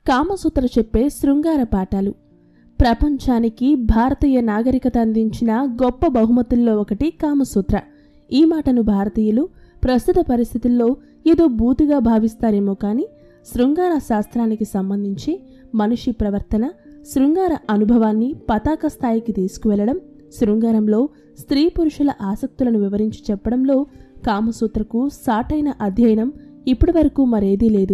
కామసూత్ర చెప్పే శృంగార పాఠాలు ప్రపంచానికి భారతీయ నాగరికత అందించిన గొప్ప బహుమతుల్లో ఒకటి కామసూత్ర ఈ మాటను భారతీయులు ప్రస్తుత పరిస్థితుల్లో ఏదో బూతుగా భావిస్తారేమో కానీ శృంగార శాస్త్రానికి సంబంధించి మనిషి ప్రవర్తన శృంగార అనుభవాన్ని పతాక స్థాయికి తీసుకువెళ్లడం శృంగారంలో స్త్రీ పురుషుల ఆసక్తులను వివరించి చెప్పడంలో కామసూత్రకు సాటైన అధ్యయనం ఇప్పటివరకు మరేదీ లేదు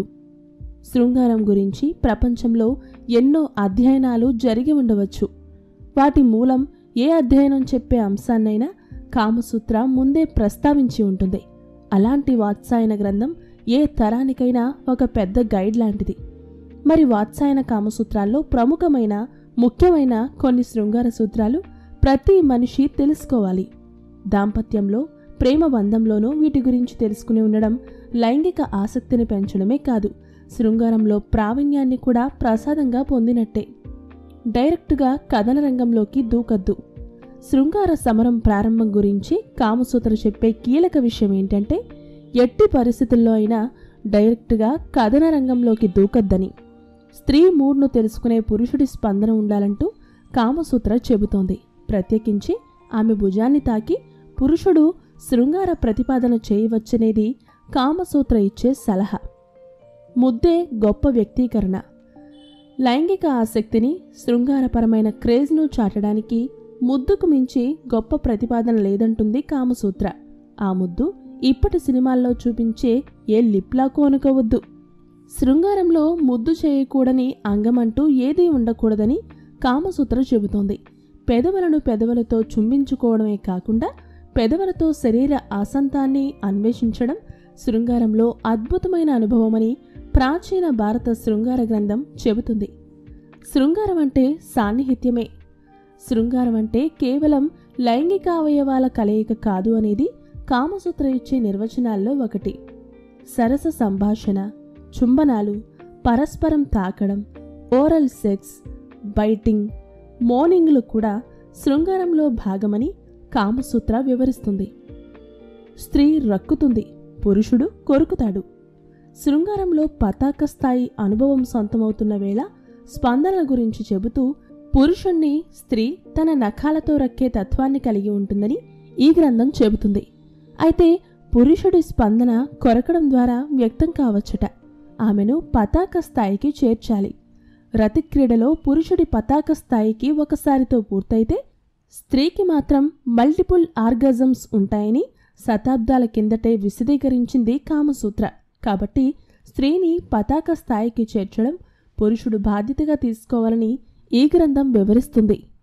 శృంగారం గురించి ప్రపంచంలో ఎన్నో అధ్యయనాలు జరిగి ఉండవచ్చు వాటి మూలం ఏ అధ్యయనం చెప్పే అంశాన్నైనా కామసూత్ర ముందే ప్రస్తావించి ఉంటుంది అలాంటి వాత్సాయన గ్రంథం ఏ తరానికైనా ఒక పెద్ద గైడ్ లాంటిది మరి వాత్సాయన కామసూత్రాల్లో ప్రముఖమైన ముఖ్యమైన కొన్ని శృంగార సూత్రాలు ప్రతి మనిషి తెలుసుకోవాలి దాంపత్యంలో ప్రేమ బంధంలోనూ వీటి గురించి తెలుసుకుని ఉండడం లైంగిక ఆసక్తిని పెంచడమే కాదు శృంగారంలో ప్రావీణ్యాన్ని కూడా ప్రసాదంగా పొందినట్టే డైరెక్టుగా కథన రంగంలోకి దూకద్దు శృంగార సమరం ప్రారంభం గురించి కామసూత్ర చెప్పే కీలక విషయం ఏంటంటే ఎట్టి పరిస్థితుల్లో అయినా డైరెక్టుగా కథన రంగంలోకి దూకద్దని స్త్రీ మూడ్ను తెలుసుకునే పురుషుడి స్పందన ఉండాలంటూ కామసూత్ర చెబుతోంది ప్రత్యేకించి ఆమె భుజాన్ని తాకి పురుషుడు శృంగార ప్రతిపాదన చేయవచ్చనేది కామసూత్ర ఇచ్చే సలహా ముద్దే గొప్ప వ్యక్తీకరణ లైంగిక ఆసక్తిని శృంగారపరమైన క్రేజ్ను చాటడానికి ముద్దుకు మించి గొప్ప ప్రతిపాదన లేదంటుంది కామసూత్ర ఆ ముద్దు ఇప్పటి సినిమాల్లో చూపించే ఏ లిప్లాకు అనుకోవద్దు శృంగారంలో ముద్దు చేయకూడని అంగమంటూ ఏదీ ఉండకూడదని కామసూత్ర చెబుతోంది పెదవులను పెదవులతో చుంబించుకోవడమే కాకుండా పెదవులతో శరీర ఆసంతాన్ని అన్వేషించడం శృంగారంలో అద్భుతమైన అనుభవమని ప్రాచీన భారత శృంగార గ్రంథం చెబుతుంది శృంగారం అంటే సాన్నిహిత్యమే శృంగారం అంటే కేవలం లైంగిక అవయవాల కలయిక కాదు అనేది కామసూత్ర ఇచ్చే నిర్వచనాల్లో ఒకటి సరస సంభాషణ చుంబనాలు పరస్పరం తాకడం ఓరల్ సెక్స్ బైటింగ్ మోర్నింగ్లు కూడా శృంగారంలో భాగమని కామసూత్ర వివరిస్తుంది స్త్రీ రక్కుతుంది పురుషుడు కొరుకుతాడు శృంగారంలో పతాక స్థాయి అనుభవం సొంతమవుతున్న వేళ స్పందనల గురించి చెబుతూ పురుషుణ్ణి స్త్రీ తన నఖాలతో రక్కే తత్వాన్ని కలిగి ఉంటుందని ఈ గ్రంథం చెబుతుంది అయితే పురుషుడి స్పందన కొరకడం ద్వారా వ్యక్తం కావచ్చట ఆమెను పతాక స్థాయికి చేర్చాలి రతిక్రీడలో పురుషుడి పతాక స్థాయికి ఒకసారితో పూర్తయితే స్త్రీకి మాత్రం మల్టిపుల్ ఆర్గజమ్స్ ఉంటాయని శతాబ్దాల కిందటే విశదీకరించింది కామసూత్ర కాబట్టి స్త్రీని పతాక స్థాయికి చేర్చడం పురుషుడు బాధ్యతగా తీసుకోవాలని ఈ గ్రంథం వివరిస్తుంది